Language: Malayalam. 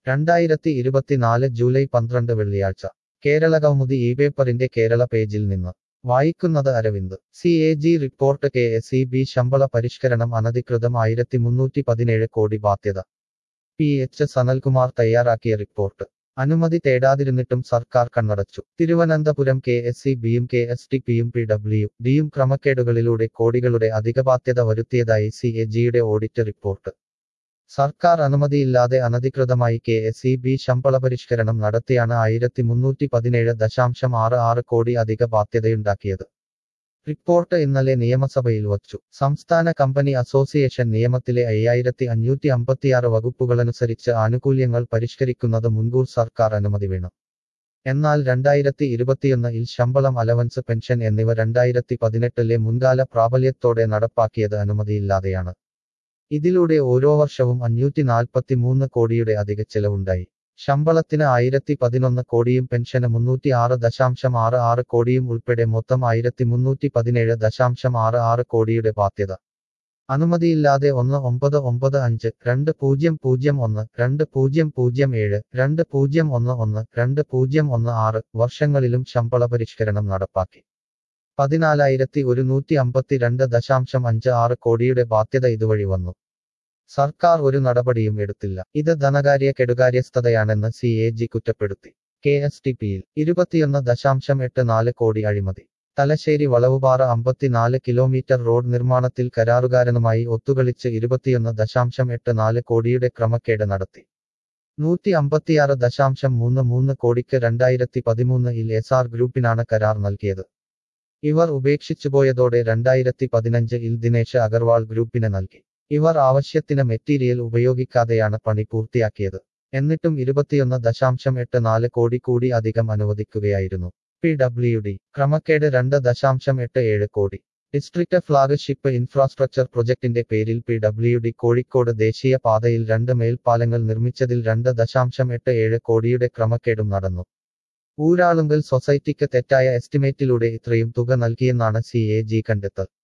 രണ്ടായിരത്തി ഇരുപത്തിനാല് ജൂലൈ പന്ത്രണ്ട് വെള്ളിയാഴ്ച കേരള കൗമുദി ഈ പേപ്പറിന്റെ കേരള പേജിൽ നിന്ന് വായിക്കുന്നത് Aravind C A G report K S E B ശമ്പള പരിഷ്കരണം അനധികൃതം ആയിരത്തി മുന്നൂറ്റി പതിനേഴ് കോടി ബാധ്യത പി എച്ച് സനൽകുമാർ തയ്യാറാക്കിയ റിപ്പോർട്ട് അനുമതി തേടാതിരുന്നിട്ടും സർക്കാർ കണ്ണടച്ചു തിരുവനന്തപുരം കെ എസ് ഇ ബിയും കെ എസ് ടി പിയും പി ഡബ്ല്യു ഡിയും ക്രമക്കേടുകളിലൂടെ കോടികളുടെ അധിക ബാധ്യത വരുത്തിയതായി സി എ ജിയുടെ ഓഡിറ്റ് റിപ്പോർട്ട് സർക്കാർ അനുമതിയില്ലാതെ അനധികൃതമായി കെ എസ് ഇ ബി ശമ്പള പരിഷ്കരണം നടത്തിയാണ് ആയിരത്തി മുന്നൂറ്റി പതിനേഴ് ദശാംശം ആറ് ആറ് കോടി അധിക ബാധ്യതയുണ്ടാക്കിയത് റിപ്പോർട്ട് ഇന്നലെ നിയമസഭയിൽ വച്ചു സംസ്ഥാന കമ്പനി അസോസിയേഷൻ നിയമത്തിലെ അയ്യായിരത്തി അഞ്ഞൂറ്റി അമ്പത്തിയാറ് വകുപ്പുകളനുസരിച്ച് ആനുകൂല്യങ്ങൾ പരിഷ്കരിക്കുന്നത് മുൻകൂർ സർക്കാർ അനുമതി വേണം എന്നാൽ രണ്ടായിരത്തി ഇരുപത്തിയൊന്നിൽ ശമ്പളം അലവൻസ് പെൻഷൻ എന്നിവ രണ്ടായിരത്തി പതിനെട്ടിലെ മുൻകാല പ്രാബല്യത്തോടെ നടപ്പാക്കിയത് അനുമതിയില്ലാതെയാണ് ഇതിലൂടെ ഓരോ വർഷവും അഞ്ഞൂറ്റി നാൽപ്പത്തി മൂന്ന് കോടിയുടെ അധിക ചെലവുണ്ടായി ശമ്പളത്തിന് ആയിരത്തി പതിനൊന്ന് കോടിയും പെൻഷന് മുന്നൂറ്റി ആറ് ദശാംശം ആറ് ആറ് കോടിയും ഉൾപ്പെടെ മൊത്തം ആയിരത്തി മുന്നൂറ്റി പതിനേഴ് ദശാംശം ആറ് ആറ് കോടിയുടെ ബാധ്യത അനുമതിയില്ലാതെ ഒന്ന് ഒമ്പത് ഒമ്പത് അഞ്ച് രണ്ട് പൂജ്യം പൂജ്യം ഒന്ന് രണ്ട് പൂജ്യം പൂജ്യം ഏഴ് രണ്ട് പൂജ്യം ഒന്ന് ഒന്ന് രണ്ട് പൂജ്യം ഒന്ന് ആറ് വർഷങ്ങളിലും ശമ്പള പരിഷ്കരണം നടപ്പാക്കി പതിനാലായിരത്തി ഒരുന്നൂറ്റി അമ്പത്തിരണ്ട് ദശാംശം അഞ്ച് ആറ് കോടിയുടെ ബാധ്യത ഇതുവഴി വന്നു സർക്കാർ ഒരു നടപടിയും എടുത്തില്ല ഇത് ധനകാര്യ കെടുകാര്യസ്ഥതയാണെന്ന് സി എ ജി കുറ്റപ്പെടുത്തി കെ എസ് ടി പിയിൽ ഇരുപത്തിയൊന്ന് ദശാംശം എട്ട് നാല് കോടി അഴിമതി തലശ്ശേരി വളവുപാറ അമ്പത്തിനാല് കിലോമീറ്റർ റോഡ് നിർമ്മാണത്തിൽ കരാറുകാരനുമായി ഒത്തുകളിച്ച് ഇരുപത്തിയൊന്ന് ദശാംശം എട്ട് നാല് കോടിയുടെ ക്രമക്കേട് നടത്തി നൂറ്റി അമ്പത്തിയാറ് ദശാംശം മൂന്ന് മൂന്ന് കോടിക്ക് രണ്ടായിരത്തി പതിമൂന്നിൽ എസ് ആർ ഗ്രൂപ്പിനാണ് കരാർ നൽകിയത് ഇവർ ഉപേക്ഷിച്ചുപോയതോടെ രണ്ടായിരത്തി പതിനഞ്ചിൽ ദിനേശ് അഗർവാൾ ഗ്രൂപ്പിന് നൽകി ഇവർ ആവശ്യത്തിന് മെറ്റീരിയൽ ഉപയോഗിക്കാതെയാണ് പണി പൂർത്തിയാക്കിയത് എന്നിട്ടും ഇരുപത്തിയൊന്ന് ദശാംശം എട്ട് നാല് കോടി കൂടി അധികം അനുവദിക്കുകയായിരുന്നു പി ഡബ്ല്യു ഡി ക്രമക്കേട് രണ്ട് ദശാംശം എട്ട് ഏഴ് കോടി ഡിസ്ട്രിക്ട് ഫ്ലാഗ്ഷിപ്പ് ഇൻഫ്രാസ്ട്രക്ചർ പ്രൊജക്ടിന്റെ പേരിൽ പി ഡബ്ല്യു ഡി കോഴിക്കോട് ദേശീയ പാതയിൽ രണ്ട് മേൽപ്പാലങ്ങൾ നിർമ്മിച്ചതിൽ രണ്ട് ദശാംശം എട്ട് ഏഴ് കോടിയുടെ ക്രമക്കേടും നടന്നു ഊരാളുങ്കൽ സൊസൈറ്റിക്ക് തെറ്റായ എസ്റ്റിമേറ്റിലൂടെ ഇത്രയും തുക നൽകിയെന്നാണ് സി എ ജി കണ്ടെത്തൽ